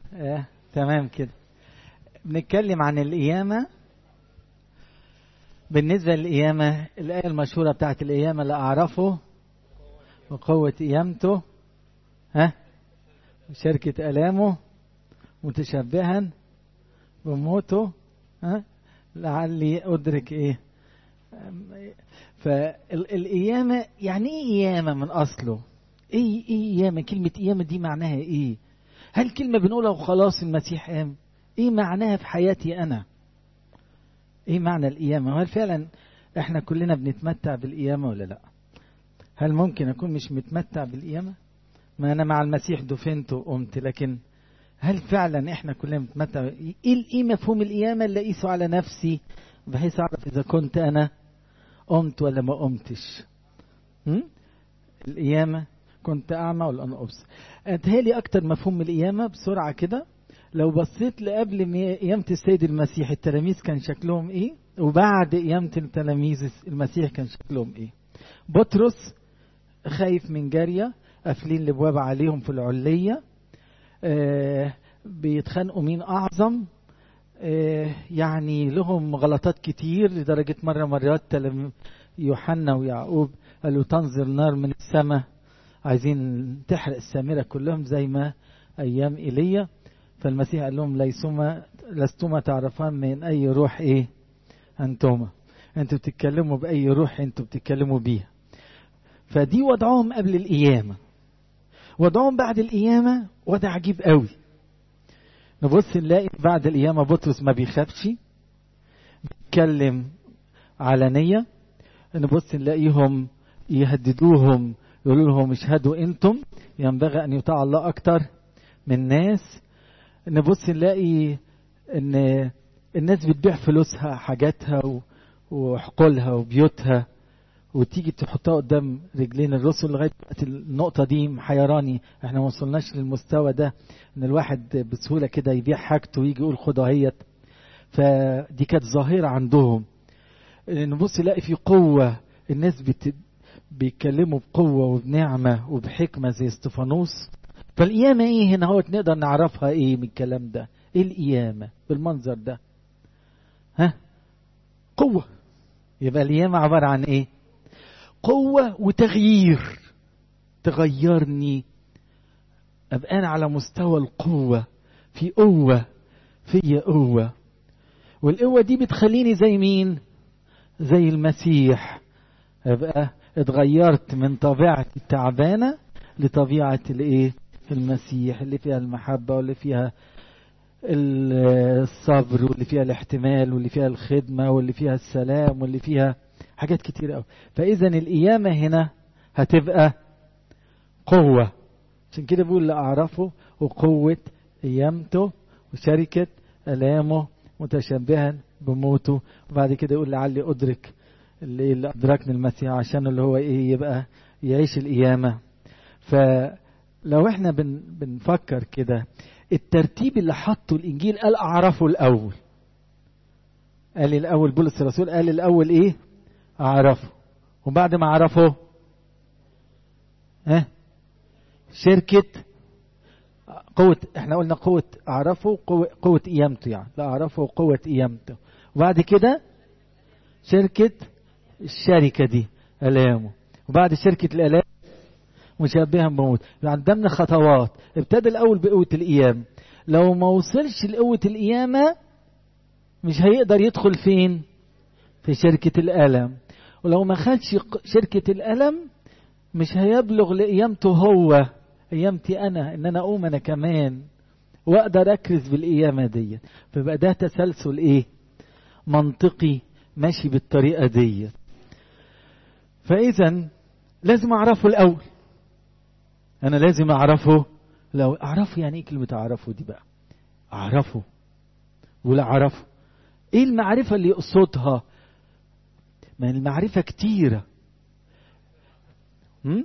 آه، تمام كده بنتكلم عن القيامة بالنسبة للقيامة الآية المشهورة بتاعت القيامة اللي أعرفه وقوة قيامته ها شركة ألامه متشبها بموته ها لعلي أدرك إيه فالقيامة يعني إيه قيامة من أصله إيه إيه قيامة كلمة قيامة دي معناها إيه هل كلمة بنقولها وخلاص المسيح قام إيه معناها في حياتي أنا إيه معنى القيامة وهل فعلا إحنا كلنا بنتمتع بالقيامة ولا لأ هل ممكن أكون مش متمتع بالقيامة ما أنا مع المسيح دفنت وقمت لكن هل فعلا إحنا كلنا بنتمتع إيه إيه مفهوم القيامة اللي أقيسه على نفسي بحيث أعرف إذا كنت أنا قمت ولا ما قمتش م? القيامة كنت أعمى ولا أنا أبصر أتهالي أكتر مفهوم القيامة بسرعة كده لو بصيت لقبل قيامة السيد المسيح التلاميذ كان شكلهم إيه وبعد قيامة التلاميذ المسيح كان شكلهم إيه بطرس خايف من جارية قافلين الابواب عليهم في العلية آه بيتخانقوا مين أعظم آه يعني لهم غلطات كتير لدرجة مرة مرات يوحنا ويعقوب قالوا تنزل نار من السماء عايزين تحرق السامرة كلهم زي ما أيام إيليا فالمسيح قال لهم ليسما لستما تعرفان من أي روح إيه أنتما أنتوا بتتكلموا بأي روح أنتوا بتتكلموا بيها فدي وضعهم قبل القيامة وضعهم بعد القيامة وضع عجيب قوي نبص نلاقي بعد القيامة بطرس ما بيخافش بيتكلم علنية نبص نلاقيهم يهددوهم يقولوا لهم اشهدوا انتم ينبغي ان يطاع الله اكتر من الناس نبص نلاقي ان الناس بتبيع فلوسها حاجاتها وحقولها وبيوتها وتيجي تحطها قدام رجلين الرسل لغايه النقطه دي محيراني احنا ما وصلناش للمستوى ده ان الواحد بسهوله كده يبيع حاجته ويجي يقول خدها هيت فدي كانت ظاهره عندهم نبص نلاقي في قوه الناس بت بيتكلموا بقوه وبنعمه وبحكمه زي استفانوس فالقيامه ايه هنا هو نقدر نعرفها ايه من الكلام ده ايه القيامه بالمنظر ده ها قوه يبقى القيامه عباره عن ايه قوة وتغيير تغيرني أبقى أنا على مستوى القوة في قوة في قوة والقوة دي بتخليني زي مين زي المسيح أبقى اتغيرت من طبيعتي التعبانة لطبيعة الايه المسيح اللي فيها المحبة واللي فيها الصبر واللي فيها الاحتمال واللي فيها الخدمة واللي فيها السلام واللي فيها حاجات كتير قوي فاذا القيامه هنا هتبقى قوه عشان كده بيقول اللي اعرفه وقوه قيامته وشركه الامه متشبها بموته وبعد كده يقول لعلي ادرك اللي, اللي ادركني المسيح عشان اللي هو ايه يبقى يعيش القيامه فلو احنا بن بنفكر كده الترتيب اللي حطه الانجيل قال اعرفه الاول قال الاول بولس الرسول قال الاول ايه أعرفه وبعد ما أعرفه ها شركة قوة احنا قلنا قوة أعرفه قوة, قوة قيامته يعني لا أعرفه قوة قيامته وبعد كده شركة الشركة دي ألامه وبعد شركة الألام مشابها بموت يعني قدامنا خطوات ابتدى الأول بقوة القيام لو ما وصلش لقوة القيامة مش هيقدر يدخل فين في شركة الألم ولو ما خدش شركة الألم مش هيبلغ لقيامته هو قيامتي أنا إن أنا أقوم أنا كمان وأقدر أكرز بالقيامة دي فبقى ده تسلسل إيه منطقي ماشي بالطريقة دي فإذا لازم أعرفه الأول أنا لازم أعرفه لو أعرفه يعني إيه كلمة أعرفه دي بقى أعرفه ولا أعرفه إيه المعرفة اللي يقصدها ما المعرفة كتيرة هم؟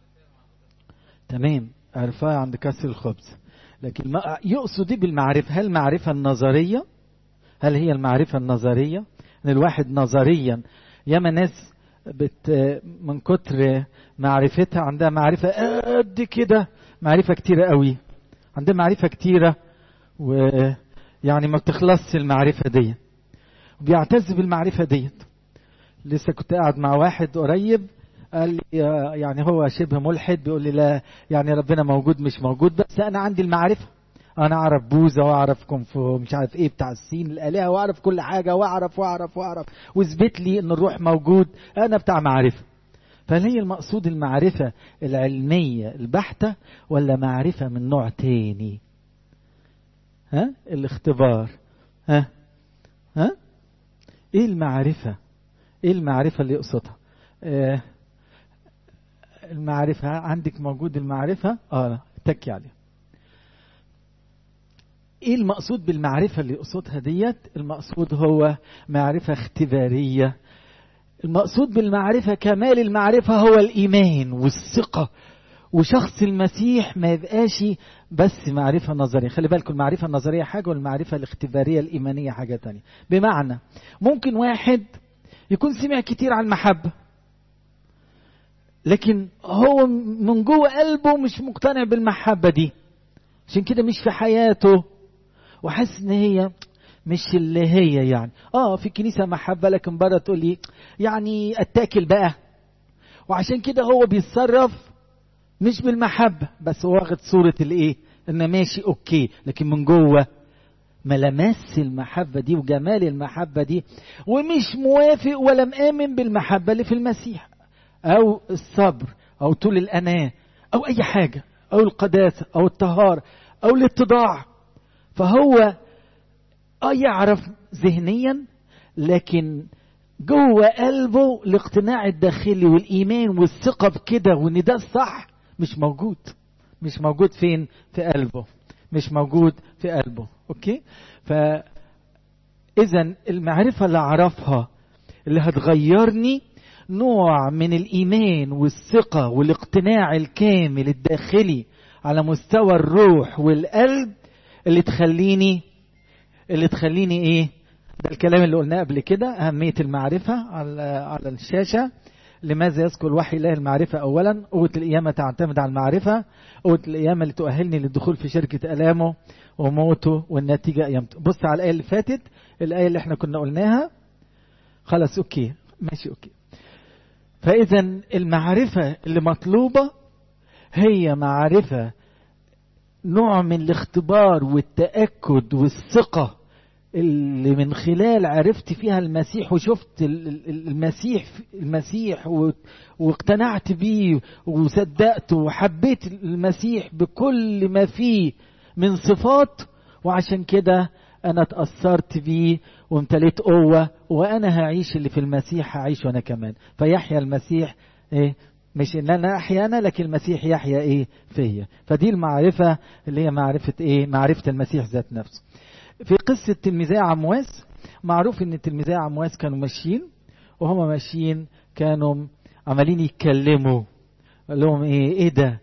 تمام عرفها عند كسر الخبز لكن ما يقصد دي بالمعرفة هل المعرفة النظرية هل هي المعرفة النظرية ان الواحد نظريا ياما ناس بت من كتر معرفتها عندها معرفة قد كده معرفة كتيرة قوي عندها معرفة كتيرة ويعني ما بتخلصش المعرفة دي وبيعتز بالمعرفة ديت لسه كنت قاعد مع واحد قريب قال لي يعني هو شبه ملحد بيقول لي لا يعني ربنا موجود مش موجود بس انا عندي المعرفه انا اعرف بوذا واعرف كونفو مش عارف ايه بتاع الصين الالهه واعرف كل حاجه واعرف واعرف واعرف واثبت لي ان الروح موجود انا بتاع معرفه فهل هي المقصود المعرفه العلميه البحته ولا معرفه من نوع تاني ها الاختبار ها ها ايه المعرفه ايه المعرفه اللي يقصدها آه المعرفة عندك موجود المعرفة اه تكي عليها ايه المقصود بالمعرفة اللي يقصدها ديت المقصود هو معرفة اختبارية المقصود بالمعرفة كمال المعرفة هو الإيمان والثقة وشخص المسيح ما يبقاش بس معرفة نظرية خلي بالكم المعرفة النظرية حاجة والمعرفة الاختبارية الإيمانية حاجة تانية بمعنى ممكن واحد يكون سمع كتير عن المحبة لكن هو من جوه قلبه مش مقتنع بالمحبة دي عشان كده مش في حياته وحاسس ان هي مش اللي هي يعني اه في كنيسة محبة لكن بره تقول لي يعني اتاكل بقى وعشان كده هو بيتصرف مش بالمحبة بس هو واخد صورة الايه ان ماشي اوكي لكن من جوه ملامس المحبة دي وجمال المحبة دي ومش موافق ولا مآمن بالمحبة اللي في المسيح او الصبر او طول الاناه او اي حاجه او القداسه او الطهاره او الاتضاع فهو اه يعرف ذهنيا لكن جوه قلبه الاقتناع الداخلي والايمان والثقه بكده وان ده الصح مش موجود مش موجود فين في قلبه مش موجود في قلبه اوكي ف اذا المعرفه اللي اعرفها اللي هتغيرني نوع من الايمان والثقه والاقتناع الكامل الداخلي على مستوى الروح والقلب اللي تخليني اللي تخليني ايه ده الكلام اللي قلناه قبل كده اهميه المعرفه على على الشاشه لماذا يذكر الوحي الله المعرفة أولا قوة القيامة تعتمد على المعرفة قوة القيامة اللي تؤهلني للدخول في شركة ألامه وموته والنتيجة قيامته بص على الآية اللي فاتت الآية اللي احنا كنا قلناها خلاص أوكي ماشي أوكي فإذا المعرفة اللي مطلوبة هي معرفة نوع من الاختبار والتأكد والثقة اللي من خلال عرفت فيها المسيح وشفت المسيح المسيح واقتنعت بيه وصدقته وحبيت المسيح بكل ما فيه من صفات وعشان كده انا اتأثرت بيه وامتليت قوة وانا هعيش اللي في المسيح هعيش وانا كمان فيحيا المسيح ايه مش ان انا احيا انا لكن المسيح يحيا ايه فيا فدي المعرفة اللي هي معرفة ايه معرفة المسيح ذات نفسه في قصة تلميذي عمواس معروف ان تلميذي عمواس كانوا ماشيين وهم ماشيين كانوا عمالين يتكلموا قال لهم ايه ايه ده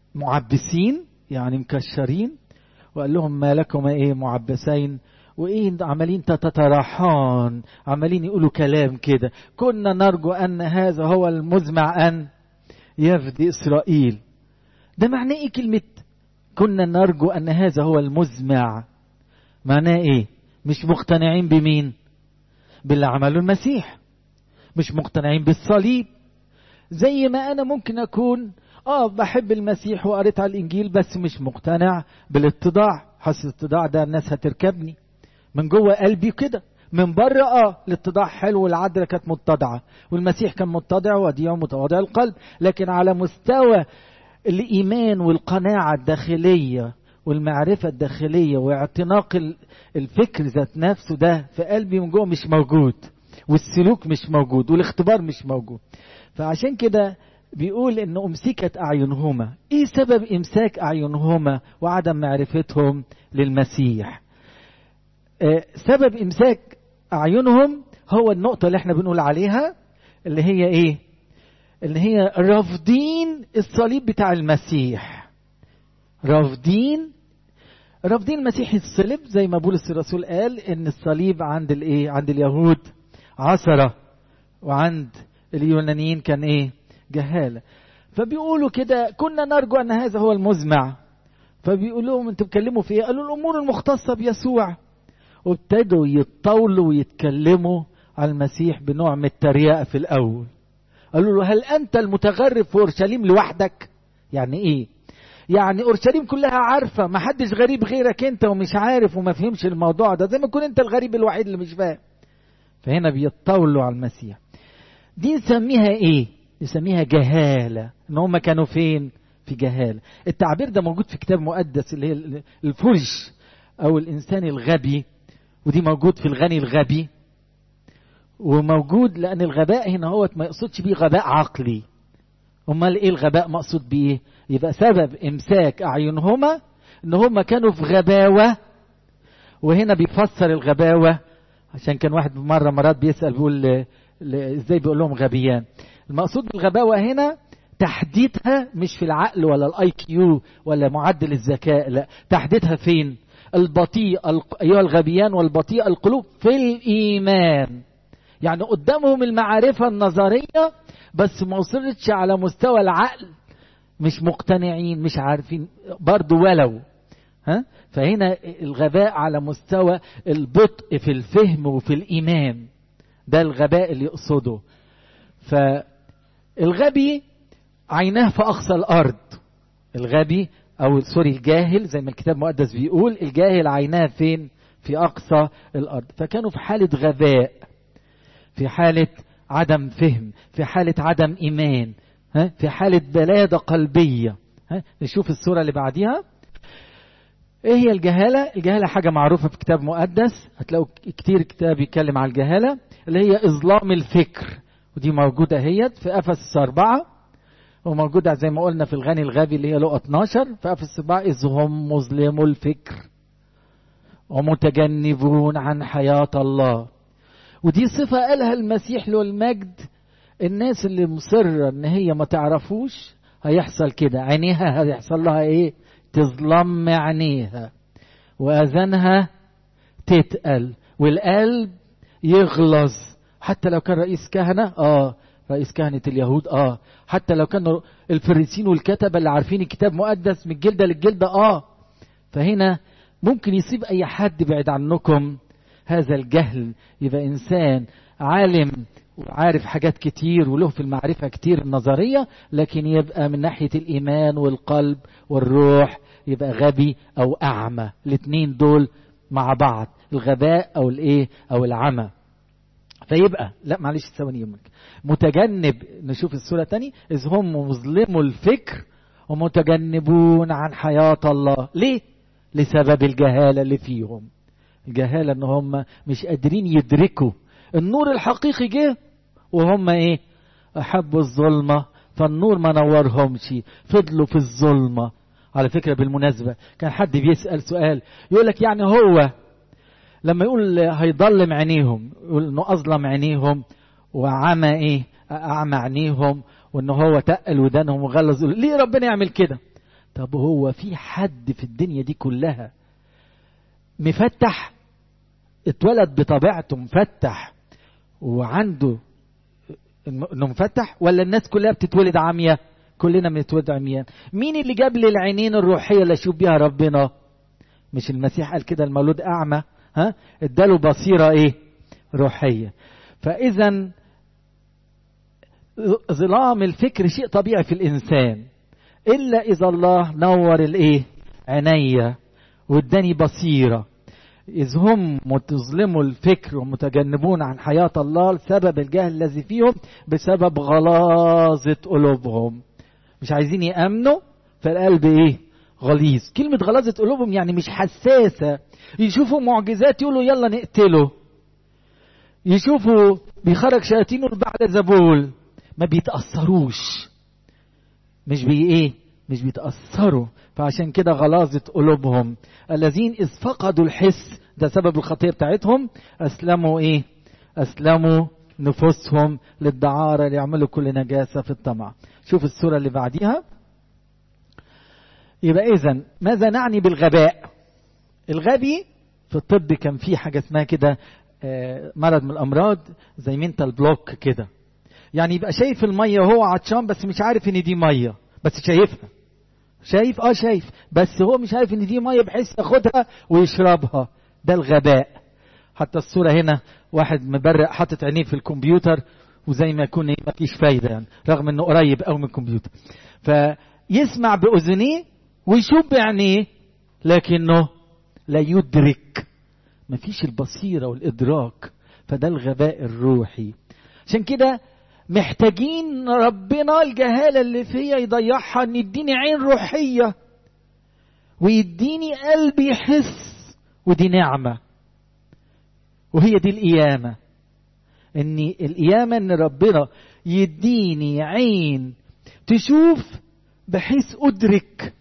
معبسين يعني مكشرين وقال لهم ما لكم ايه معبسين وايه عمالين تتراحان عمالين يقولوا كلام كده كنا نرجو ان هذا هو المزمع ان يفدي اسرائيل ده معناه ايه كلمه كنا نرجو ان هذا هو المزمع معناه ايه مش مقتنعين بمين باللي عمله المسيح مش مقتنعين بالصليب زي ما انا ممكن اكون اه بحب المسيح وقريت على الانجيل بس مش مقتنع بالاتضاع حاسس الاتضاع ده الناس هتركبني من جوه قلبي كده من بره اه الاتضاع حلو والعذراء كانت متضعه والمسيح كان متضع وديع متواضع القلب لكن على مستوى الايمان والقناعه الداخليه والمعرفة الداخلية واعتناق الفكر ذات نفسه ده في قلبي من جوه مش موجود والسلوك مش موجود والاختبار مش موجود فعشان كده بيقول ان امسكت اعينهما ايه سبب امساك اعينهما وعدم معرفتهم للمسيح آه سبب امساك اعينهم هو النقطة اللي احنا بنقول عليها اللي هي ايه اللي هي رافضين الصليب بتاع المسيح رافضين رافضين المسيح الصلب زي ما بولس الرسول قال ان الصليب عند الايه عند اليهود عثره وعند اليونانيين كان ايه جهاله فبيقولوا كده كنا نرجو ان هذا هو المزمع فبيقول لهم انتوا بتتكلموا في ايه قالوا الامور المختصه بيسوع وابتدوا يتطاولوا ويتكلموا على المسيح بنوع من التريقه في الاول قالوا له هل انت المتغرب في اورشليم لوحدك يعني ايه يعني اورشليم كلها عارفه ما حدش غريب غيرك انت ومش عارف وما فهمش الموضوع ده زي ما تكون انت الغريب الوحيد اللي مش فاهم فهنا بيتطاولوا على المسيح دي نسميها ايه نسميها جهاله ان هم كانوا فين في جهاله التعبير ده موجود في كتاب مقدس اللي هي الفرش او الانسان الغبي ودي موجود في الغني الغبي وموجود لان الغباء هنا هو ما يقصدش بيه غباء عقلي امال ايه الغباء مقصود بيه يبقى سبب امساك اعينهما ان هما كانوا في غباوه وهنا بيفسر الغباوه عشان كان واحد مره مرات بيسال بيقول ازاي بيقول لهم غبيان المقصود بالغباوه هنا تحديدها مش في العقل ولا الاي كيو ولا معدل الذكاء لا تحديدها فين البطيء ايها الغبيان والبطيء القلوب في الايمان يعني قدامهم المعرفه النظريه بس ما وصلتش على مستوى العقل مش مقتنعين مش عارفين برضو ولو ها فهنا الغباء على مستوى البطء في الفهم وفي الايمان ده الغباء اللي يقصده فالغبي عيناه في اقصى الارض الغبي او سوري الجاهل زي ما الكتاب المقدس بيقول الجاهل عيناه فين في اقصى الارض فكانوا في حاله غباء في حاله عدم فهم في حاله عدم ايمان ها في حاله بلاده قلبيه ها نشوف الصوره اللي بعديها ايه هي الجهاله الجهاله حاجه معروفه في كتاب مقدس هتلاقوا كتير كتاب يتكلم على الجهاله اللي هي اظلام الفكر ودي موجوده اهيت في افسس أربعة وموجودة زي ما قلنا في الغني الغبي اللي هي لقى 12 في افسس أربعة إذ هم مظلمو الفكر ومتجنبون عن حياة الله ودي صفة قالها المسيح له المجد الناس اللي مصرة ان هي ما تعرفوش هيحصل كده عينيها هيحصل لها ايه تظلم عينيها واذانها تتقل والقلب يغلظ حتى لو كان رئيس كهنة اه رئيس كهنة اليهود اه حتى لو كانوا الفريسين والكتبة اللي عارفين الكتاب مقدس من الجلدة للجلدة اه فهنا ممكن يصيب اي حد بعيد عنكم هذا الجهل يبقى انسان عالم وعارف حاجات كتير وله في المعرفة كتير النظرية لكن يبقى من ناحية الإيمان والقلب والروح يبقى غبي أو أعمى الاتنين دول مع بعض الغباء أو الإيه أو العمى فيبقى لا معلش ثواني يمك متجنب نشوف الصورة تاني إذ هم مظلموا الفكر ومتجنبون عن حياة الله ليه؟ لسبب الجهالة اللي فيهم الجهالة ان هم مش قادرين يدركوا النور الحقيقي جه وهم ايه احبوا الظلمة فالنور ما نورهمش فضلوا في الظلمة على فكرة بالمناسبة كان حد بيسأل سؤال يقول لك يعني هو لما يقول هيضلم عينيهم يقول انه اظلم عينيهم وعمى ايه اعمى عينيهم وان هو تقل ودانهم وغلظ ليه ربنا يعمل كده طب هو في حد في الدنيا دي كلها مفتح اتولد بطبيعته مفتح وعنده انه مفتح ولا الناس كلها بتتولد عمية كلنا بنتولد عميان مين اللي جاب لي العينين الروحية اللي اشوف بيها ربنا مش المسيح قال كده المولود اعمى ها اداله بصيرة ايه روحية فاذا ظلام الفكر شيء طبيعي في الانسان الا اذا الله نور الايه عينيا واداني بصيره إذ هم متظلموا الفكر ومتجنبون عن حياة الله لسبب الجهل الذي فيهم بسبب غلاظة قلوبهم مش عايزين يأمنوا فالقلب إيه غليظ كلمة غلاظة قلوبهم يعني مش حساسة يشوفوا معجزات يقولوا يلا نقتله يشوفوا بيخرج شياطين بعد زبول ما بيتأثروش مش بي ايه مش بيتأثروا فعشان كده غلاظة قلوبهم الذين إذ فقدوا الحس ده سبب الخطية بتاعتهم أسلموا إيه أسلموا نفوسهم للدعارة ليعملوا كل نجاسة في الطمع شوف السورة اللي بعديها يبقى إذا ماذا نعني بالغباء الغبي في الطب كان في حاجة اسمها كده مرض من الأمراض زي منتال بلوك كده يعني يبقى شايف المية وهو عطشان بس مش عارف ان دي مية بس شايفها شايف اه شايف بس هو مش عارف ان دي ميه بحيث ياخدها ويشربها ده الغباء حتى الصورة هنا واحد مبرق حاطط عينيه في الكمبيوتر وزي ما يكون ما فيش فايدة يعني رغم انه قريب قوي من الكمبيوتر فيسمع بأذنيه ويشوف بعينيه لكنه لا يدرك ما فيش البصيرة والإدراك فده الغباء الروحي عشان كده محتاجين ربنا الجهالة اللي فيا يضيعها ان يديني عين روحية ويديني قلب يحس ودي نعمة وهي دي القيامة ان القيامة ان ربنا يديني عين تشوف بحيث ادرك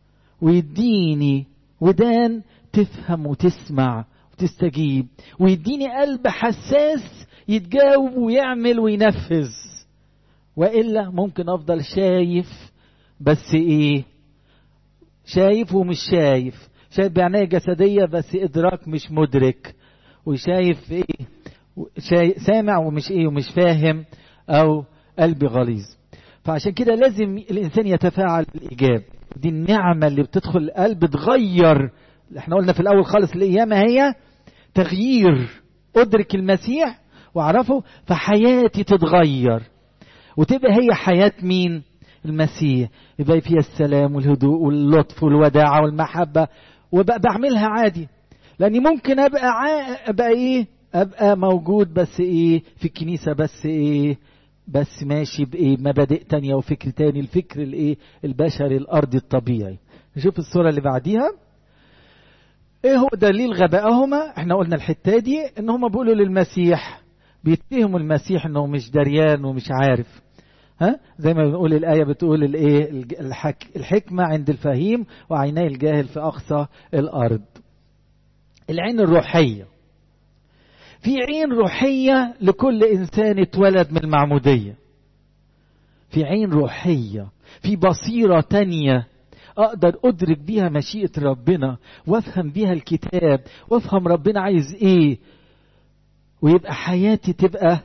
ويديني ودان تفهم وتسمع وتستجيب ويديني قلب حساس يتجاوب ويعمل وينفذ والا ممكن افضل شايف بس ايه شايف ومش شايف شايف بعناية جسدية بس إدراك مش مدرك وشايف إيه شايف سامع ومش إيه ومش فاهم أو قلبي غليظ فعشان كده لازم الإنسان يتفاعل بالإيجاب دي النعمة اللي بتدخل القلب تغير احنا قلنا في الأول خالص القيامة هي تغيير أدرك المسيح وأعرفه فحياتي تتغير وتبقى هي حياة مين المسيح يبقى فيها السلام والهدوء واللطف والوداعة والمحبة وبقى بعملها عادي لاني ممكن ابقى عا... ابقى ايه ابقى موجود بس ايه في الكنيسة بس ايه بس ماشي بايه مبادئ تانية وفكر تاني الفكر الايه البشري الارضي الطبيعي نشوف الصورة اللي بعديها ايه هو دليل غبائهما احنا قلنا الحتة دي ان هم بيقولوا للمسيح بيتهموا المسيح انه مش دريان ومش عارف ها زي ما بنقول الآية بتقول الايه الحك الحكمة عند الفهيم وعيني الجاهل في أقصى الأرض العين الروحية في عين روحية لكل إنسان اتولد من المعمودية في عين روحية في بصيرة تانية أقدر أدرك بيها مشيئة ربنا وأفهم بيها الكتاب وأفهم ربنا عايز إيه ويبقى حياتي تبقى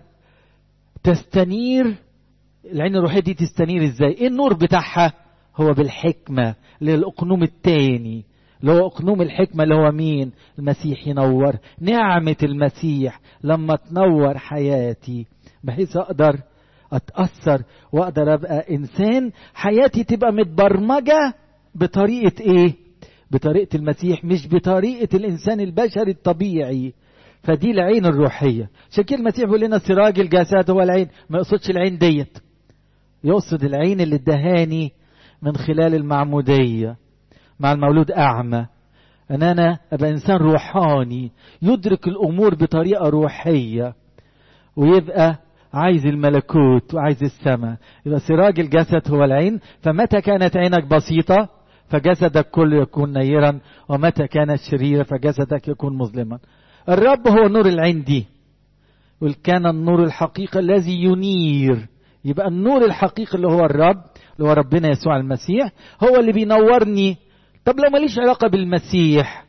تستنير العين الروحية دي تستنير ازاي ايه النور بتاعها هو بالحكمة للأقنوم التاني اللي هو أقنوم الحكمة اللي هو مين المسيح ينور نعمة المسيح لما تنور حياتي بحيث أقدر أتأثر وأقدر أبقى إنسان حياتي تبقى متبرمجة بطريقة إيه بطريقة المسيح مش بطريقة الإنسان البشري الطبيعي فدي العين الروحية عشان كده المسيح بيقول لنا سراج الجسد هو العين ما يقصدش العين ديت يقصد العين اللي ادهاني من خلال المعمودية مع المولود أعمى أن أنا أبقى إنسان روحاني يدرك الأمور بطريقة روحية ويبقى عايز الملكوت وعايز السماء يبقى سراج الجسد هو العين فمتى كانت عينك بسيطة فجسدك كله يكون نيرا ومتى كانت شريرة فجسدك يكون مظلما الرب هو نور العين دي يقول كان النور الحقيقي الذي ينير يبقى النور الحقيقي اللي هو الرب اللي هو ربنا يسوع المسيح هو اللي بينورني طب لو ماليش علاقة بالمسيح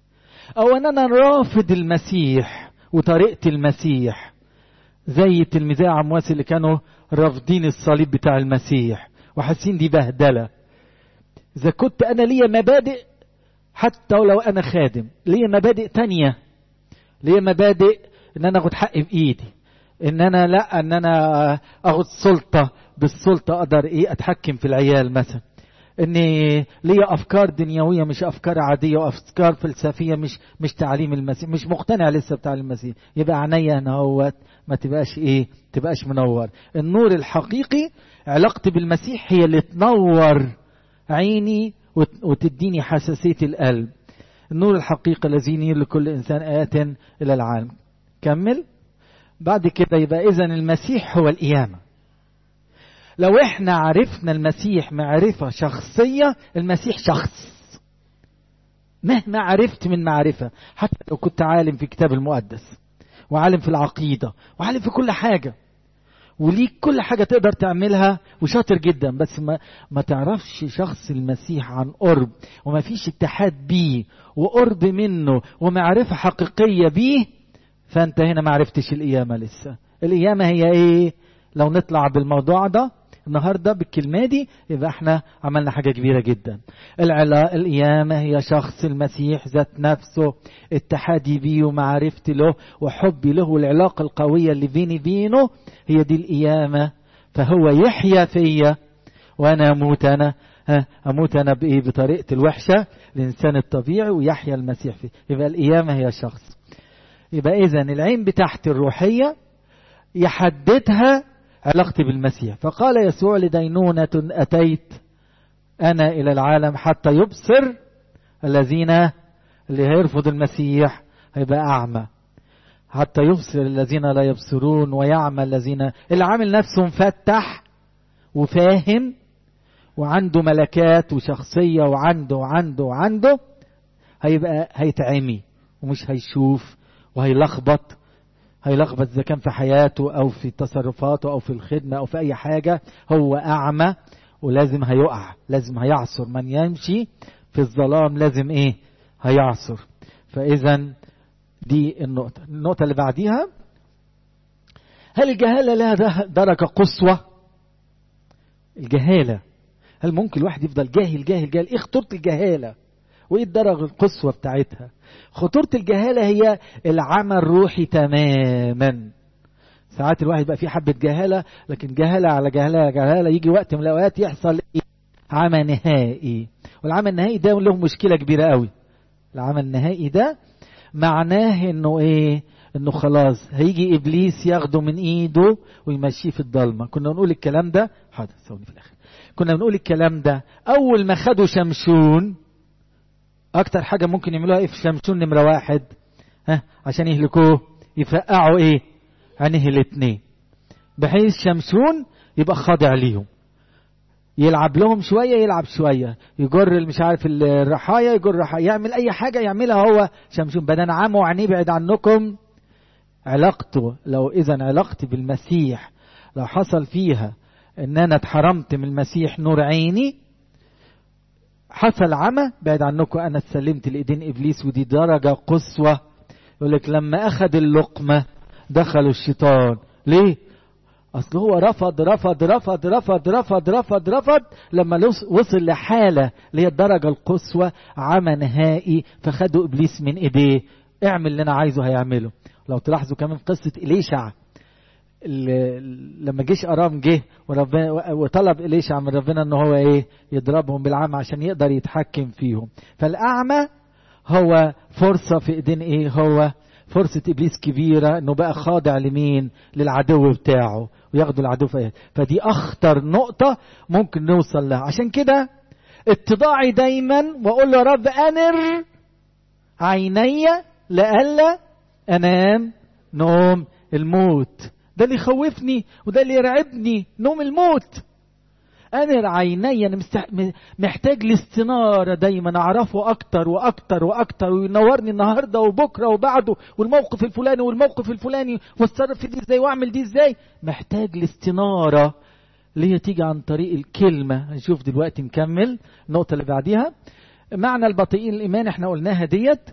او ان انا رافض المسيح وطريقة المسيح زي تلميذي عمواس اللي كانوا رافضين الصليب بتاع المسيح وحاسين دي بهدلة اذا كنت انا ليا مبادئ حتى ولو انا خادم ليا مبادئ تانية ليا مبادئ ان انا اخد حقي بايدي ان انا لا ان انا اخد سلطه بالسلطه اقدر ايه اتحكم في العيال مثلا ان ليا افكار دنيويه مش افكار عاديه وافكار فلسفيه مش مش تعليم المسيح مش مقتنع لسه بتعليم المسيح يبقى عينيا هنا اهوت ما تبقاش ايه تبقاش منور النور الحقيقي علاقتي بالمسيح هي اللي تنور عيني وتديني حساسيه القلب النور الحقيقي الذي ينير لكل انسان آت الى العالم كمل بعد كده يبقى اذا المسيح هو القيامه لو احنا عرفنا المسيح معرفه شخصيه المسيح شخص مهما عرفت من معرفه حتى لو كنت عالم في الكتاب المقدس وعالم في العقيده وعالم في كل حاجه وليك كل حاجة تقدر تعملها وشاطر جدا بس ما, ما تعرفش شخص المسيح عن قرب وما فيش اتحاد بيه وقرب منه ومعرفة حقيقية بيه فانت هنا ما عرفتش القيامة لسه القيامة هي ايه لو نطلع بالموضوع ده النهارده بالكلمه دي يبقى احنا عملنا حاجه كبيره جدا العلاء القيامه هي شخص المسيح ذات نفسه اتحادي بيه ومعرفتي له وحبي له والعلاقه القويه اللي بيني بينه هي دي القيامه فهو يحيا فيا وانا اموت انا ها اموت انا بايه بطريقه الوحشه الانسان الطبيعي ويحيا المسيح فيه يبقى القيامه هي شخص يبقى اذا العين بتاعتي الروحيه يحددها علاقتي بالمسيح فقال يسوع لدينونة أتيت أنا إلى العالم حتى يبصر الذين اللي هيرفض المسيح هيبقى أعمى حتى يبصر الذين لا يبصرون ويعمى الذين اللي عامل نفسه مفتح وفاهم وعنده ملكات وشخصية وعنده وعنده وعنده هيبقى هيتعمي ومش هيشوف وهيلخبط هيلخبط اذا كان في حياته او في تصرفاته او في الخدمه او في اي حاجه هو اعمى ولازم هيقع لازم هيعصر من يمشي في الظلام لازم ايه هيعصر فاذا دي النقطه النقطه اللي بعديها هل الجهاله لها درجه قصوى الجهاله هل ممكن الواحد يفضل جاهل جاهل جاهل ايه خطوره الجهاله وايه الدرجه القصوى بتاعتها خطورة الجهالة هي العمى الروحي تماما ساعات الواحد يبقى فيه حبة جهالة لكن جهالة على جهالة على جهالة يجي وقت من الأوقات يحصل إيه؟ عمى نهائي والعمى النهائي ده له مشكلة كبيرة قوي العمى النهائي ده معناه انه ايه انه خلاص هيجي ابليس ياخده من ايده ويمشيه في الضلمه كنا بنقول الكلام ده حاضر ثواني في الاخر كنا بنقول الكلام ده اول ما خدوا شمشون اكتر حاجه ممكن يعملوها ايه في شمشون نمره واحد ها عشان يهلكوه يفقعوا ايه عينيه الاتنين بحيث شمشون يبقى خاضع ليهم يلعب لهم شويه يلعب شويه يجر مش عارف الرحايا يجر رحايا يعمل اي حاجه يعملها هو شمشون بدل عمه وعينيه بعيد عنكم علاقته لو اذا علاقتي بالمسيح لو حصل فيها ان انا اتحرمت من المسيح نور عيني حصل عمى بعد عنكم انا اتسلمت لايدين ابليس ودي درجه قصوى يقول لك لما اخذ اللقمه دخلوا الشيطان ليه اصل هو رفض رفض رفض رفض رفض رفض رفض لما وصل لحاله اللي هي الدرجه القصوى عمى نهائي فخدوا ابليس من ايديه اعمل اللي انا عايزه هيعمله لو تلاحظوا كمان قصه اليشع لما جيش ارام جه وربنا وطلب اليشع من ربنا ان هو ايه يضربهم بالعمى عشان يقدر يتحكم فيهم فالاعمى هو فرصه في ايدين ايه هو فرصة إبليس كبيرة إنه بقى خاضع لمين؟ للعدو بتاعه وياخدوا العدو في فدي أخطر نقطة ممكن نوصل لها عشان كده اتضاعي دايما وأقول له يا رب أنر عيني لئلا أنام نوم الموت ده اللي يخوفني وده اللي يرعبني نوم الموت أنا عيني أنا محتاج الاستنارة دايما أعرفه أكتر وأكتر وأكتر وينورني النهاردة وبكرة وبعده والموقف الفلاني والموقف الفلاني واتصرف في دي إزاي وأعمل دي إزاي محتاج الاستنارة اللي هي تيجي عن طريق الكلمة هنشوف دلوقتي نكمل النقطة اللي بعديها معنى البطيئين الإيمان احنا قلناها ديت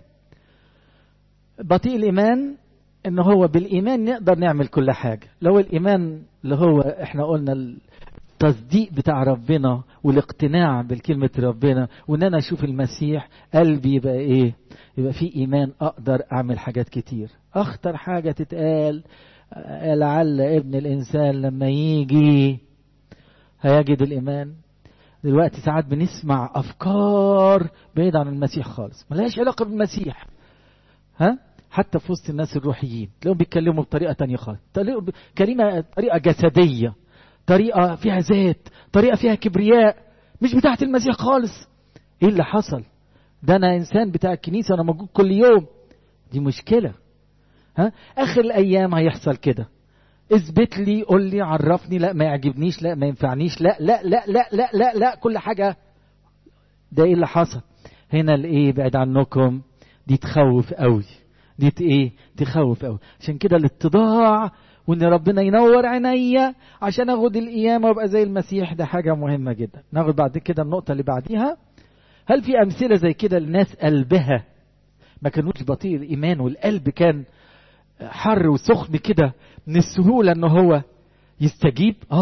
بطيء الإيمان ان هو بالايمان نقدر نعمل كل حاجه لو الايمان اللي هو احنا قلنا التصديق بتاع ربنا والاقتناع بالكلمه ربنا وان انا اشوف المسيح قلبي يبقى ايه يبقى في ايمان اقدر اعمل حاجات كتير اخطر حاجه تتقال لعل ابن الانسان لما يجي هيجد الايمان دلوقتي ساعات بنسمع افكار بعيد عن المسيح خالص ملهاش علاقه بالمسيح ها حتى في وسط الناس الروحيين تلاقيهم بيتكلموا بطريقه تانية خالص كلمه طريقه جسديه طريقه فيها ذات طريقه فيها كبرياء مش بتاعت المسيح خالص ايه اللي حصل ده انا انسان بتاع الكنيسه انا موجود كل يوم دي مشكله ها اخر الايام هيحصل كده اثبت لي قول لي عرفني لا ما يعجبنيش لا ما ينفعنيش لا لا لا لا لا لا, لا كل حاجه ده ايه اللي حصل هنا الايه بعد عنكم دي تخوف قوي دي ايه تخوف قوي عشان كده الاتضاع وان ربنا ينور عينيا عشان اخد القيامه وابقى زي المسيح ده حاجه مهمه جدا ناخد بعد كده النقطه اللي بعديها هل في امثله زي كده لناس قلبها ما كانوش بطيء الايمان والقلب كان حر وسخن كده من السهوله ان هو يستجيب اه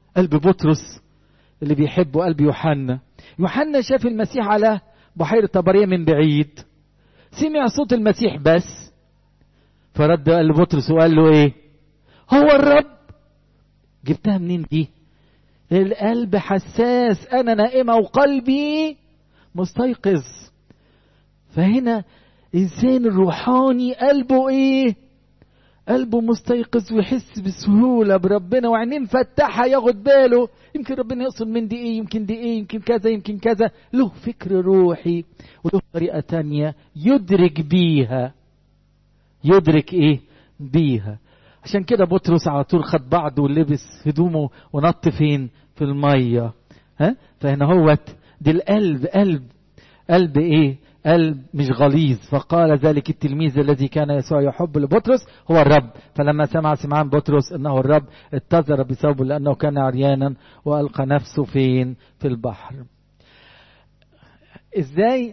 قلب بطرس اللي بيحبه قلب يوحنا يوحنا شاف المسيح على بحيرة طبرية من بعيد سمع صوت المسيح بس فرد قال لبطرس وقال له ايه هو الرب جبتها منين دي القلب حساس انا نائمة وقلبي مستيقظ فهنا الانسان الروحاني قلبه ايه قلبه مستيقظ ويحس بسهوله بربنا وعينيه مفتحه ياخد باله يمكن ربنا يقصد من دي ايه يمكن دي ايه يمكن كذا يمكن كذا له فكر روحي وله طريقه تانية يدرك بيها يدرك ايه بيها عشان كده بطرس على طول خد بعضه ولبس هدومه ونط فين في الميه ها فهنا هوت دي القلب قلب قلب ايه قلب مش غليظ فقال ذلك التلميذ الذي كان يسوع يحب لبطرس هو الرب فلما سمع سمعان بطرس انه الرب اتزر بثوبه لانه كان عريانا والقى نفسه فين في البحر ازاي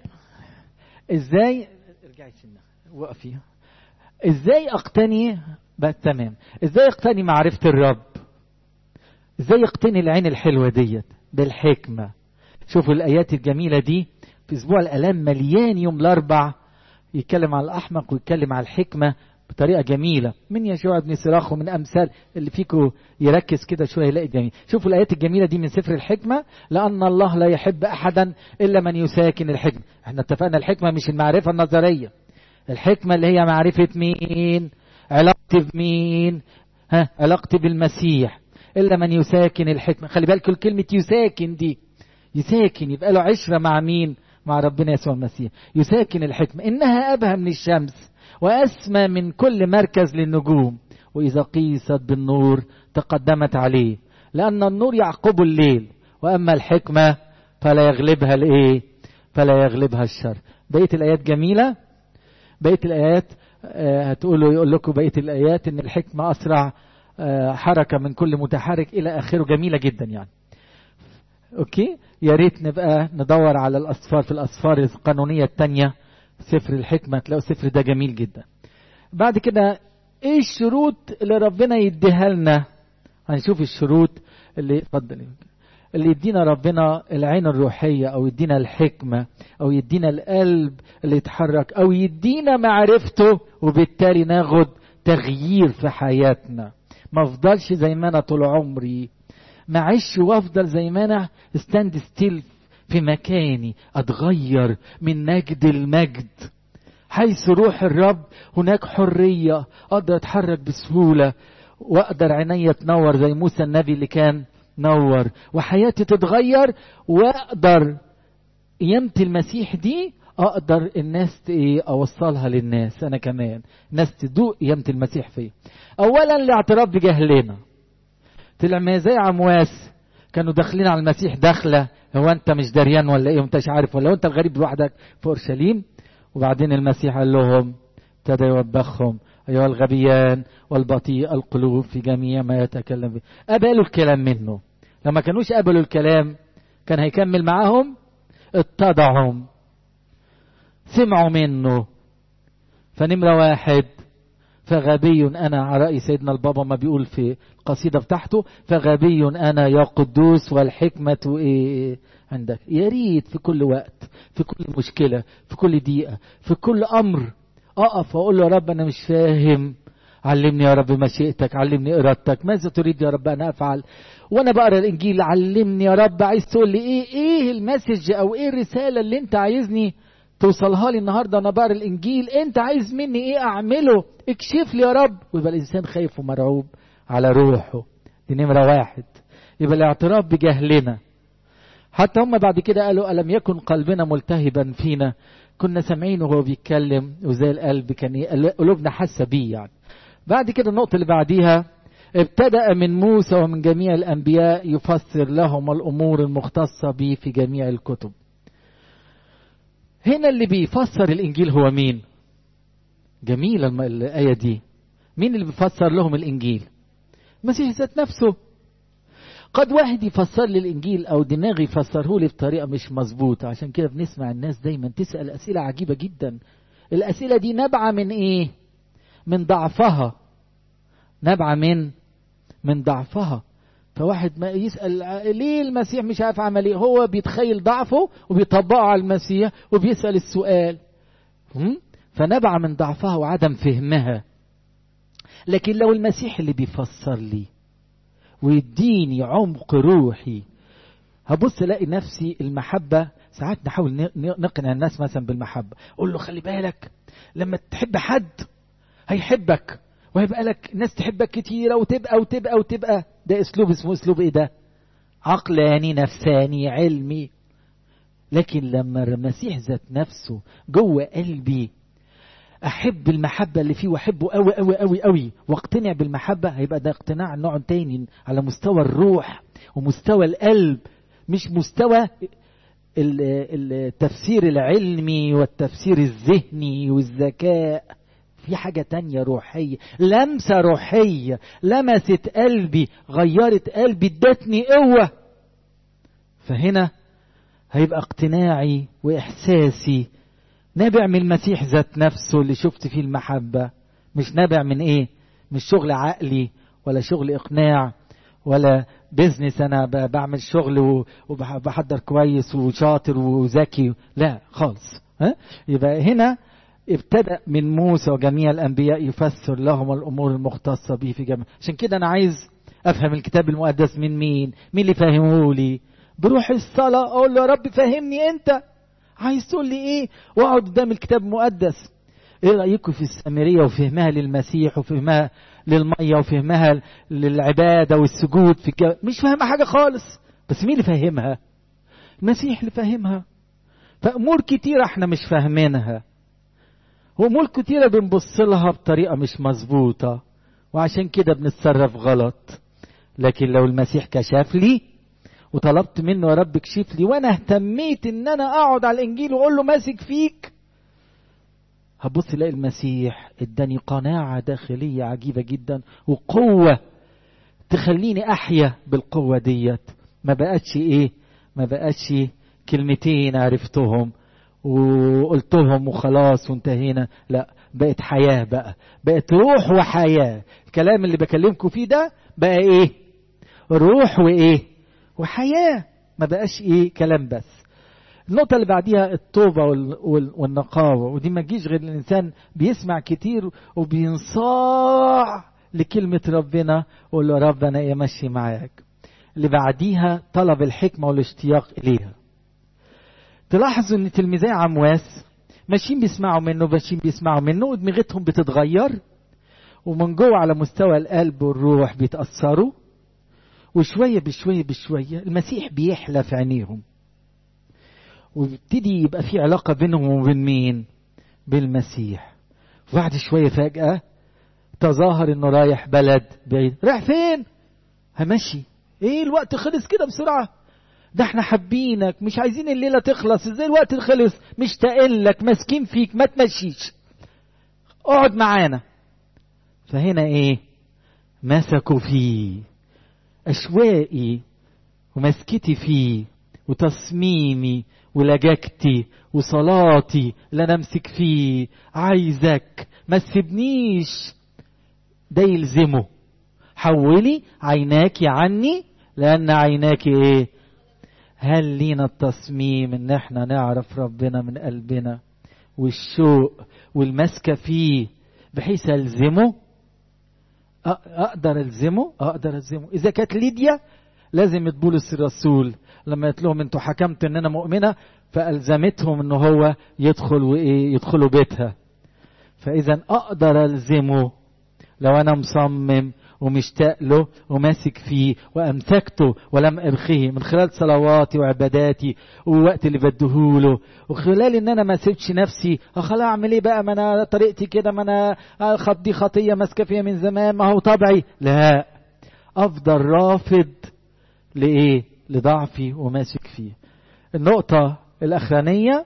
ازاي ارجعي سنة وقفي ازاي اقتني بقى تمام ازاي اقتني معرفة الرب ازاي اقتني العين الحلوة ديت بالحكمة شوفوا الايات الجميلة دي في اسبوع الالام مليان يوم الاربع يتكلم على الاحمق ويتكلم على الحكمه بطريقه جميله من يشوع بن سراخ ومن امثال اللي فيكم يركز كده شويه يلاقي جميل شوفوا الايات الجميله دي من سفر الحكمه لان الله لا يحب احدا الا من يساكن الحكمه احنا اتفقنا الحكمه مش المعرفه النظريه الحكمه اللي هي معرفه مين علاقتي بمين ها علاقتي بالمسيح الا من يساكن الحكمه خلي بالكم كلمه يساكن دي يساكن يبقى له عشره مع مين مع ربنا يسوع المسيح يساكن الحكمة إنها أبهى من الشمس وأسمى من كل مركز للنجوم وإذا قيست بالنور تقدمت عليه لأن النور يعقب الليل وأما الحكمة فلا يغلبها الإيه فلا يغلبها الشر بقية الآيات جميلة بقية الآيات هتقولوا يقول لكم بقية الآيات إن الحكمة أسرع حركة من كل متحرك إلى آخره جميلة جدا يعني اوكي يا ريت نبقى ندور على الاصفار في الاصفار القانونيه الثانيه سفر الحكمه تلاقوا السفر ده جميل جدا بعد كده ايه الشروط اللي ربنا يديها لنا هنشوف الشروط اللي اتفضل اللي يدينا ربنا العين الروحية أو يدينا الحكمة أو يدينا القلب اللي يتحرك أو يدينا معرفته وبالتالي ناخد تغيير في حياتنا ما افضلش زي ما أنا طول عمري معيش وافضل زي ما انا ستاند ستيل في مكاني اتغير من مجد المجد حيث روح الرب هناك حرية اقدر اتحرك بسهولة واقدر عيني تنور زي موسى النبي اللي كان نور وحياتي تتغير واقدر قيامة المسيح دي اقدر الناس ايه اوصلها للناس انا كمان ناس تدوق قيامة المسيح فيا اولا الاعتراف بجهلنا طلع زي عمواس كانوا داخلين على المسيح داخلة هو انت مش دريان ولا ايه وانت مش عارف ولا انت الغريب لوحدك في اورشليم وبعدين المسيح قال لهم ابتدى يوبخهم ايها الغبيان والبطيء القلوب في جميع ما يتكلم به قبلوا الكلام منه لما كانوش قبلوا الكلام كان هيكمل معاهم اتضعهم سمعوا منه فنمرة واحد فغبي أنا على رأي سيدنا البابا ما بيقول في القصيدة بتاعته فغبي أنا يا قدوس والحكمة إيه عندك يا ريت في كل وقت في كل مشكلة في كل دقيقة في كل أمر أقف وأقول له يا رب أنا مش فاهم علمني يا رب مشيئتك علمني إرادتك ماذا تريد يا رب أن أفعل وأنا بقرأ الإنجيل علمني يا رب عايز تقول لي إيه إيه المسج أو إيه الرسالة اللي أنت عايزني توصلها لي النهارده انا بقرا الانجيل انت عايز مني ايه اعمله اكشف لي يا رب ويبقى الانسان خايف ومرعوب على روحه دي نمره واحد يبقى الاعتراف بجهلنا حتى هم بعد كده قالوا الم يكن قلبنا ملتهبا فينا كنا سامعينه وهو بيتكلم وزي القلب كان قلوبنا حاسه بيه يعني بعد كده النقطه اللي بعديها ابتدأ من موسى ومن جميع الأنبياء يفسر لهم الأمور المختصة به في جميع الكتب هنا اللي بيفسر الانجيل هو مين جميلة الآية دي مين اللي بيفسر لهم الانجيل المسيح ذات نفسه قد واحد يفسر لي الانجيل او دماغي يفسره لي بطريقه مش مظبوطه عشان كده بنسمع الناس دايما تسال اسئله عجيبه جدا الاسئله دي نابعه من ايه من ضعفها نابعه من من ضعفها فواحد ما يسأل ليه المسيح مش عارف عمل ايه هو بيتخيل ضعفه وبيطبقه على المسيح وبيسأل السؤال فنبع من ضعفها وعدم فهمها لكن لو المسيح اللي بيفسر لي ويديني عمق روحي هبص الاقي نفسي المحبة ساعات نحاول نقنع الناس مثلا بالمحبة اقول له خلي بالك لما تحب حد هيحبك وهيبقى لك ناس تحبك كتيرة وتبقى وتبقى وتبقى ده اسلوب اسمه اسلوب ايه ده عقلاني نفساني علمي لكن لما المسيح ذات نفسه جوه قلبي احب المحبه اللي فيه واحبه قوي قوي قوي قوي واقتنع بالمحبه هيبقى ده اقتناع نوع تاني على مستوى الروح ومستوى القلب مش مستوى التفسير العلمي والتفسير الذهني والذكاء في حاجة تانية روحية لمسة روحية لمست قلبي غيرت قلبي ادتني قوة فهنا هيبقى اقتناعي واحساسي نابع من المسيح ذات نفسه اللي شفت فيه المحبة مش نابع من ايه مش شغل عقلي ولا شغل اقناع ولا بيزنس انا بعمل شغل وبحضر كويس وشاطر وذكي لا خالص ها يبقى هنا ابتدأ من موسى وجميع الأنبياء يفسر لهم الأمور المختصة به في جميع عشان كده أنا عايز أفهم الكتاب المقدس من مين مين اللي فهمه لي بروح الصلاة أقول له يا رب فهمني أنت عايز تقول لي إيه وأقعد قدام الكتاب المقدس إيه رأيكم في السامرية وفهمها للمسيح وفهمها للمية وفهمها للعبادة والسجود في الجو... مش فاهمة حاجة خالص بس مين اللي فاهمها المسيح اللي فاهمها فأمور كتيرة احنا مش فاهمينها وأمور كتيرة بنبص لها بطريقة مش مظبوطة وعشان كده بنتصرف غلط لكن لو المسيح كشف لي وطلبت منه يا رب اكشف لي وانا اهتميت ان انا اقعد على الانجيل واقول له ماسك فيك هبص الاقي المسيح اداني قناعة داخلية عجيبة جدا وقوة تخليني احيا بالقوة ديت ما بقتش ايه ما بقتش كلمتين عرفتهم وقلتهم وخلاص وانتهينا لا بقت حياة بقى بقت روح وحياة الكلام اللي بكلمكم فيه ده بقى ايه روح وايه وحياة ما بقاش ايه كلام بس النقطة اللي بعديها التوبة والنقاوة ودي ما تجيش غير الإنسان بيسمع كتير وبينصاع لكلمة ربنا ويقول له رب أنا إيه ماشي معاك اللي بعديها طلب الحكمة والاشتياق إليها تلاحظوا ان تلميذي عمواس ماشيين بيسمعوا منه ماشيين بيسمعوا منه ودماغتهم بتتغير ومن جوه على مستوى القلب والروح بيتأثروا وشوية بشوية بشوية المسيح بيحلى في عينيهم ويبتدي يبقى في علاقة بينهم وبين مين بالمسيح وبعد شوية فجأة تظاهر انه رايح بلد بعيد رايح فين همشي ايه الوقت خلص كده بسرعة ده احنا حابينك مش عايزين الليلة تخلص ازاي الوقت خلص مشتاقين لك ماسكين فيك ما تمشيش اقعد معانا فهنا ايه مسكوا فيه اشواقي ومسكتي فيه وتصميمي ولجاجتي وصلاتي اللي انا امسك فيه عايزك ما تسيبنيش ده يلزمه حولي عيناك عني لان عيناك ايه هل لينا التصميم ان احنا نعرف ربنا من قلبنا والشوق والمسكه فيه بحيث الزمه اقدر الزمه اقدر الزمه اذا كانت ليديا لازم بولس الرسول لما قلت لهم انتوا حكمتوا ان انا مؤمنه فالزمتهم ان هو يدخل وايه يدخلوا بيتها فاذا اقدر الزمه لو انا مصمم ومشتاق له وماسك فيه وامسكته ولم ارخيه من خلال صلواتي وعباداتي والوقت اللي بديهوله وخلال ان انا ما سيبش نفسي خلاص اعمل ايه بقى ما انا طريقتي كده ما انا خط دي خطيه ماسكه فيها من زمان ما هو طبعي لا افضل رافض لايه لضعفي وماسك فيه النقطه الاخرانيه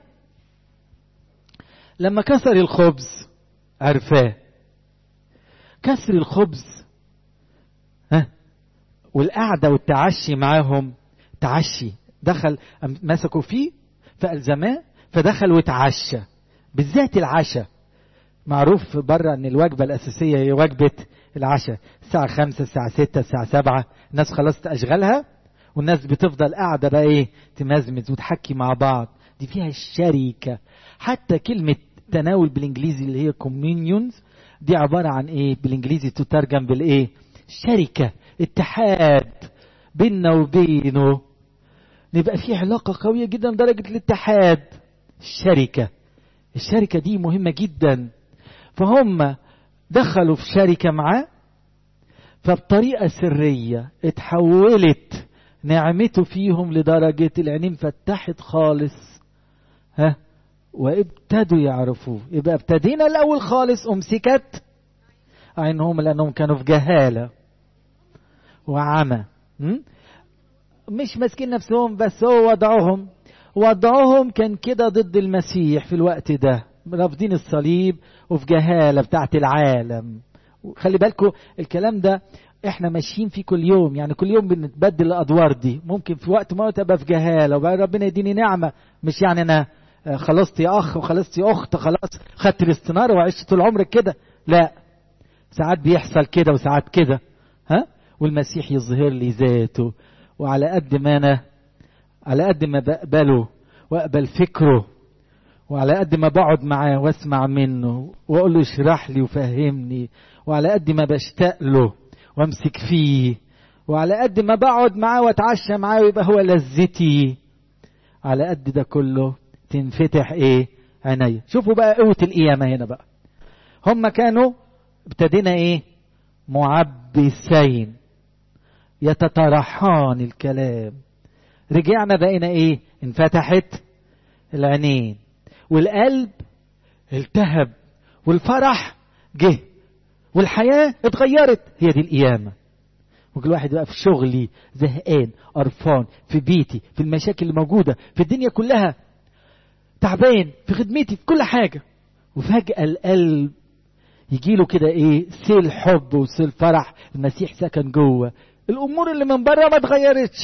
لما كسر الخبز عرفاه كسر الخبز ها والقعده والتعشي معاهم تعشي دخل مسكوا فيه فالزماه فدخل وتعشى بالذات العشاء معروف بره ان الوجبه الاساسيه هي وجبه العشاء الساعه خمسة الساعه ستة الساعه سبعة الناس خلصت اشغالها والناس بتفضل قاعده بقى ايه تمزمز وتحكي مع بعض دي فيها الشركه حتى كلمه تناول بالانجليزي اللي هي كومينيونز دي عباره عن ايه بالانجليزي تترجم بالايه شركه اتحاد بيننا وبينه نبقى في علاقه قويه جدا درجه الاتحاد الشركه الشركه دي مهمه جدا فهم دخلوا في شركه معاه فبطريقه سريه اتحولت نعمته فيهم لدرجه العينين فتحت خالص ها وابتدوا يعرفوه يبقى ابتدينا الاول خالص امسكت عينهم لانهم كانوا في جهاله وعمى مش ماسكين نفسهم بس هو وضعهم وضعهم كان كده ضد المسيح في الوقت ده رافضين الصليب وفي جهالة بتاعت العالم خلي بالكم الكلام ده احنا ماشيين فيه كل يوم يعني كل يوم بنتبدل الادوار دي ممكن في وقت ما ابقى في جهاله وبقى ربنا يديني نعمه مش يعني انا خلصت يا اخ وخلصت يا اخت خلاص خدت الاستناره وعشت طول عمرك كده لا ساعات بيحصل كده وساعات كده ها والمسيح يظهر لي ذاته وعلى قد ما انا على قد ما بقبله واقبل فكره وعلى قد ما بقعد معاه واسمع منه واقول له اشرح لي وفهمني وعلى قد ما بشتاق له وامسك فيه وعلى قد ما بقعد معاه واتعشى معاه ويبقى هو لذتي على قد ده كله تنفتح ايه عينيا شوفوا بقى قوة القيامة هنا بقى هم كانوا ابتدينا ايه معبسين يتطرحان الكلام رجعنا بقينا ايه انفتحت العينين والقلب التهب والفرح جه والحياة اتغيرت هي دي القيامة وكل واحد بقى في شغلي زهقان قرفان في بيتي في المشاكل اللي موجودة في الدنيا كلها تعبان في خدمتي في كل حاجة وفجأة القلب يجي له كده ايه سيل حب وسيل فرح المسيح سكن جوه الامور اللي من بره ما اتغيرتش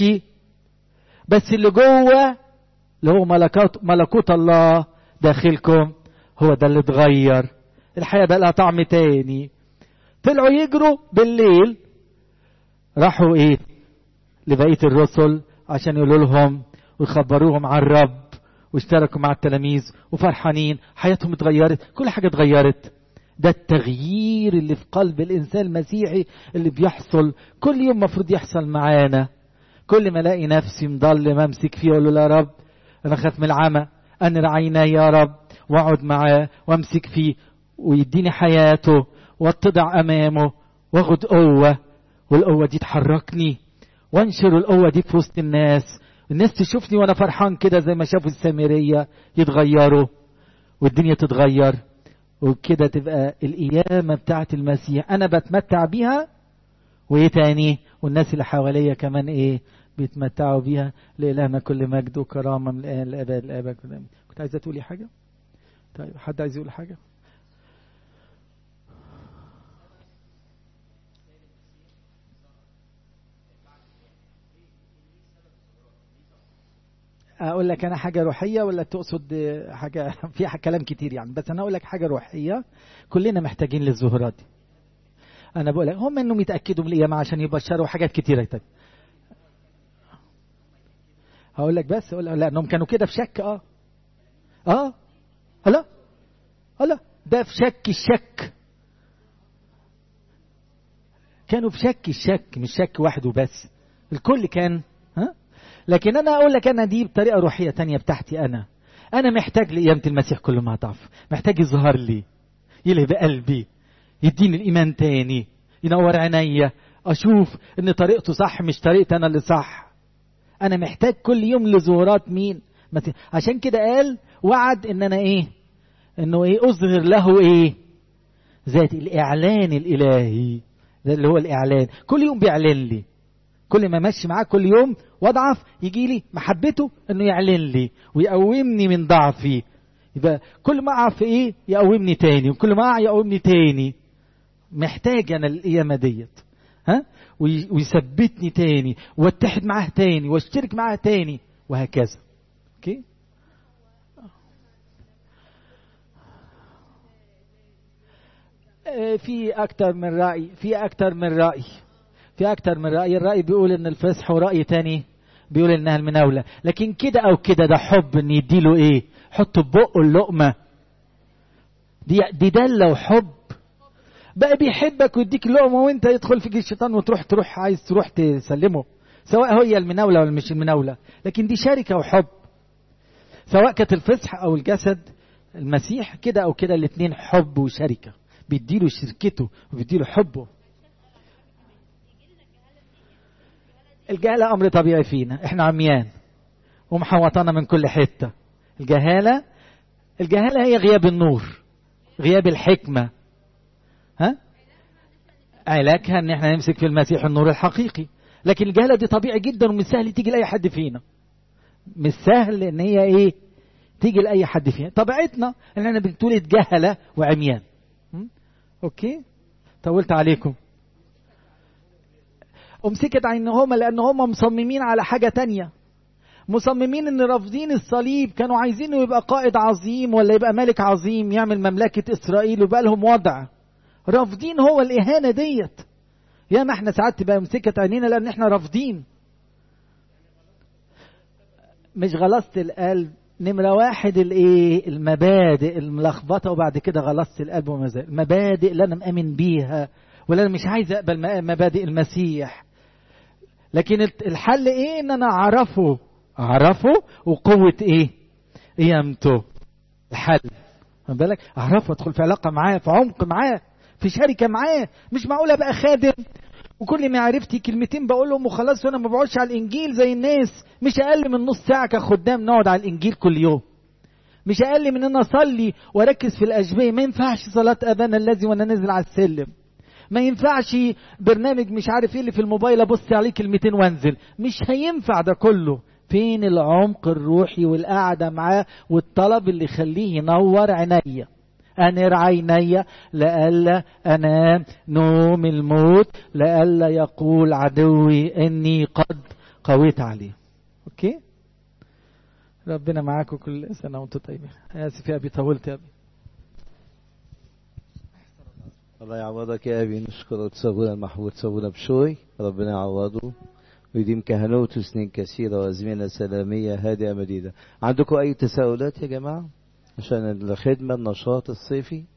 بس اللي جوه اللي هو ملكوت ملكوت الله داخلكم هو ده اللي اتغير الحياه بقى لها طعم تاني طلعوا يجروا بالليل راحوا ايه لبقيه الرسل عشان يقولوا لهم ويخبروهم عن الرب واشتركوا مع التلاميذ وفرحانين حياتهم اتغيرت كل حاجه اتغيرت ده التغيير اللي في قلب الانسان المسيحي اللي بيحصل كل يوم مفروض يحصل معانا كل ما الاقي نفسي مضلم امسك فيه اقول له يا رب انا خاف من العمى انر عيناي يا رب واقعد معاه وامسك فيه ويديني حياته واتضع امامه واخد قوه والقوه دي تحركني وانشر القوه دي في وسط الناس الناس تشوفني وانا فرحان كده زي ما شافوا السامريه يتغيروا والدنيا تتغير وكده تبقى القيامه بتاعت المسيح انا بتمتع بيها وايه تاني والناس اللي حواليا كمان ايه بيتمتعوا بيها لإلهنا كل مجد وكرامة من الآن لأبد الآباد كنت عايزة تقولي حاجة؟ طيب حد عايز يقول حاجة؟ اقول لك انا حاجه روحيه ولا تقصد حاجه فيها كلام كتير يعني بس انا اقول لك حاجه روحيه كلنا محتاجين للظهورات دي انا بقول لك هم انهم يتاكدوا من القيامه عشان يبشروا حاجات كتيره تاني هقول لك بس اقول لا انهم كانوا كده في شك اه اه لا لا ده في شك الشك كانوا في شك الشك مش شك واحد وبس الكل كان ها لكن انا اقول لك انا دي بطريقه روحيه تانية بتاعتي انا انا محتاج لقيامه المسيح كل ما ضعف محتاج يظهر لي يلهب قلبي يديني الايمان تاني ينور عينيا اشوف ان طريقته صح مش طريقتي انا اللي صح انا محتاج كل يوم لظهورات مين عشان كده قال وعد ان انا ايه انه ايه اظهر له ايه ذات الاعلان الالهي ده اللي هو الاعلان كل يوم بيعلن لي كل ما ماشي معاه كل يوم واضعف يجي لي محبته انه يعلن لي ويقومني من ضعفي يبقى كل ما اقع في ايه يقومني تاني وكل ما اقع يقومني تاني محتاج انا القيامه ديت ها ويثبتني تاني واتحد معاه تاني واشترك معاه تاني وهكذا اوكي في أكتر من رأي في أكتر من رأي في أكتر من رأي الرأي بيقول إن الفسح ورأي تاني بيقول إنها المناولة لكن كده أو كده ده حب إن يديله إيه حط بقه اللقمة دي دي دلة وحب بقى بيحبك ويديك اللقمة وانت يدخل فيك الشيطان وتروح تروح عايز تروح تسلمه سواء هي المناولة ولا مش المناولة لكن دي شركة وحب سواء كانت الفسح أو الجسد المسيح كده أو كده الاتنين حب وشركة بيديله شركته وبيديله حبه الجهالة أمر طبيعي فينا احنا عميان ومحوطانا من كل حتة الجهالة الجهالة هي غياب النور غياب الحكمة ها علاجها ان احنا نمسك في المسيح النور الحقيقي لكن الجهالة دي طبيعي جدا ومش سهل تيجي لأي حد فينا مش سهل ان هي ايه تيجي لأي حد فينا طبيعتنا ان احنا بنتولد جهلة وعميان اوكي طولت عليكم امسكت عينهما لان هم مصممين على حاجة تانية مصممين ان رافضين الصليب كانوا عايزينه يبقى قائد عظيم ولا يبقى ملك عظيم يعمل مملكة اسرائيل ويبقى لهم وضع رافضين هو الاهانة ديت يا ما احنا ساعات تبقى مسكت عينينا لان احنا رافضين مش غلصت القلب نمرة واحد الايه المبادئ الملخبطة وبعد كده غلصت القلب ومزاج المبادئ اللي انا مأمن بيها ولا انا مش عايز اقبل مبادئ المسيح لكن الحل ايه ان انا اعرفه اعرفه وقوة ايه قيامته الحل خد بالك اعرفه ادخل في علاقة معاه في عمق معاه في شركة معاه مش معقول ابقى خادم وكل ما عرفتي كلمتين بقول لهم وخلاص وانا ما بقعدش على الانجيل زي الناس مش اقل من نص ساعه كخدام نقعد على الانجيل كل يوم مش اقل من ان اصلي واركز في الاشبيه ما ينفعش صلاه ابانا الذي وانا نازل على السلم ما ينفعش برنامج مش عارف ايه اللي في الموبايل ابص عليه كلمتين وانزل مش هينفع ده كله فين العمق الروحي والقعده معاه والطلب اللي يخليه ينور عينيا أنر عيني لئلا أنام نوم الموت لئلا يقول عدوي إني قد قويت عليه أوكي ربنا معاكم كل سنة وأنتم طيبين آسف يا أبي طولت يا أبي الله يعوضك يا أبي نشكرك سابونا المحبوب سابونا بشوي ربنا يعوضه ويديم كهنوته سنين كثيرة وأزمنة سلامية هادئة مديدة عندكم أي تساؤلات يا جماعة عشان الخدمة النشاط الصيفي